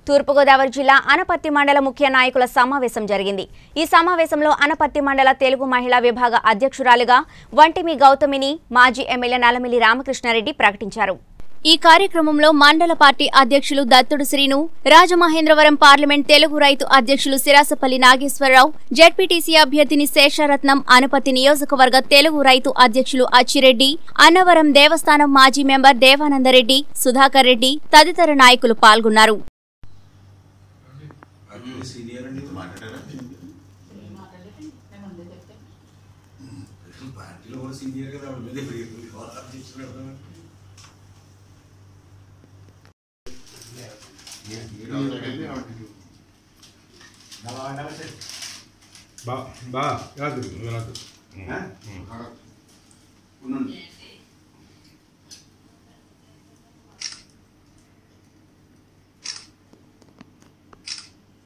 తూర్పుగోదావరి జిల్లా అనపత్తి మండల ముఖ్య నాయకుల సమావేశం జరిగింది ఈ సమావేశంలో అనపత్తి మండల తెలుగు మహిళా విభాగ అధ్యక్షురాలుగా వంటిమి గౌతమిని మాజీ ఎమ్మెల్యే నలమిల్లి రామకృష్ణారెడ్డి ప్రకటించారు ఈ కార్యక్రమంలో మండల పార్టీ అధ్యక్షులు దత్తుడు శ్రీను రాజమహేంద్రవరం పార్లమెంట్ తెలుగు రైతు అధ్యక్షులు సిరాసపల్లి నాగేశ్వరరావు జెడ్పీటీసీ అభ్యర్థిని శేషరత్నం అనపతి నియోజకవర్గ తెలుగు రైతు అధ్యక్షులు అచ్చిరెడ్డి అన్నవరం దేవస్థానం మాజీ మెంబర్ దేవానందరెడ్డి సుధాకర్ రెడ్డి తదితర నాయకులు పాల్గొన్నారు పార్టీలో సీనియర్ అండి ఇది మాట్లాడారా పార్టీలో కూడా సీనియర్ కదా ఆవిడ మీద ఇప్పుడు అధ్యక్షుడు ఎవరు? బా బా రాదు రాదు ఆ? ఉండండి.